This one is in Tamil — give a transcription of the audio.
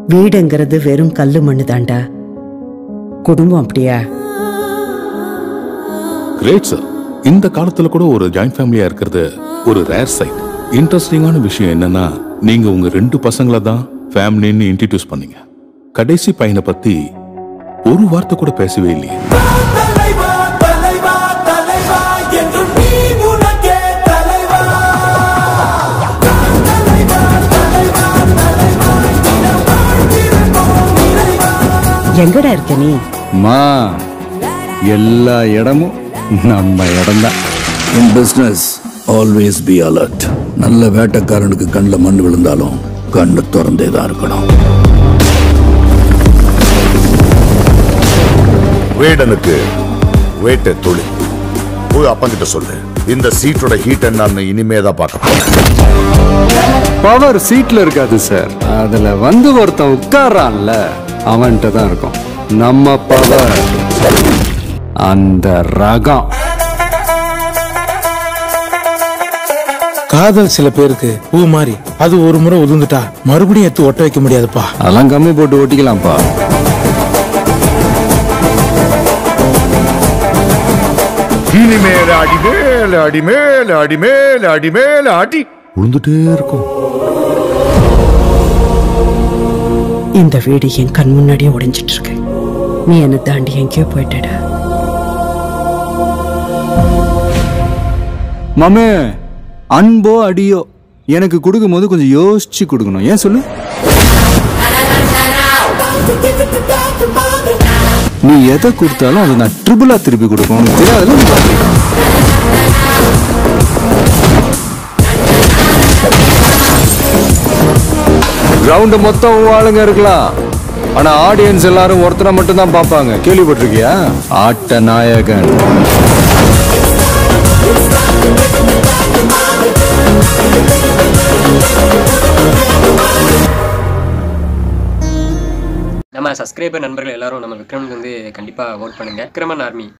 வீடுங்கிறது வெறும் கல்லு மண்ணு தாண்டா குடும்பம் அப்படியா கிரேட் சார் இந்த காலத்துல கூட ஒரு ஜாயிண்ட் ஃபேமிலியா இருக்கிறது ஒரு ரேர் சைட் இன்ட்ரெஸ்டிங்கான விஷயம் என்னன்னா நீங்க உங்க ரெண்டு பசங்களை தான் ஃபேமிலின்னு இன்ட்ரடியூஸ் பண்ணீங்க கடைசி பையனை பத்தி ஒரு வார்த்தை கூட பேசவே இல்லையே தலைவா தலைவா தலைவா என்று நீ உனக்கே தலைவா எங்கடா இருக்க நீ மா எல்லா இடமும் நம்ம இடம்தான் in business always be alert நல்ல வேட்டைக்காரனுக்கு கண்ணில் மண் விழுந்தாலும் கண்ணு திறந்தே தான் இருக்கணும் வேடனுக்கு வேட்டை தொழில் போய் அப்பங்கிட்ட சொல்லு இந்த சீட்டோட ஹீட் என்னன்னு இனிமே தான் பார்க்க போறேன் பவர் சீட்ல இருக்காது சார் அதுல வந்து ஒருத்தன் உட்கார்றான்ல அவன்கிட்ட தான் இருக்கும் நம்ம பவர் அந்த ரகம் காதல் சில பேருக்கு பூ மாதிரி அது ஒரு முறை உதிர்ந்துட்டா மறுபடியும் எடுத்து ஒட்ட வைக்க முடியாதுப்பா அதெல்லாம் கம்மி போட்டு ஓட்டிக்கலாம்ப்பா இனிமேல அடி மேல அடி மேல அடி மேல அடி மேல அடி விழுந்துட்டே இருக்கும் இந்த வீடு என் கண் முன்னாடியே உடைஞ்சிட்டு இருக்கு நீ என்னை தாண்டி எங்கேயோ போயிட்டடா மாமே அன்போ அடியோ எனக்கு கொடுக்கும் போது கொஞ்சம் யோசிச்சு கொடுக்கணும் ஏன் சொல்லு நீ எதை கொடுத்தாலும் அதை நான் ட்ரிபிளா திருப்பி கொடுக்கணும் உனக்கு தெரியாதுல்ல கிரவுண்ட் மொத்தம் உன் ஆளுங்க இருக்கலாம் ஆனா ஆடியன்ஸ் எல்லாரும் ஒருத்தரை மட்டும் தான் பார்ப்பாங்க கேள்விப்பட்டிருக்கியா ஆட்ட நாயகன் நம்ம சப்ஸ்கிரைபர் நண்பர்கள் எல்லாரும் நம்ம விக்ரமனுக்கு வந்து கண்டிப்பாக ஓட் பண்ணுங்க விக்ரமன் ஆர்மி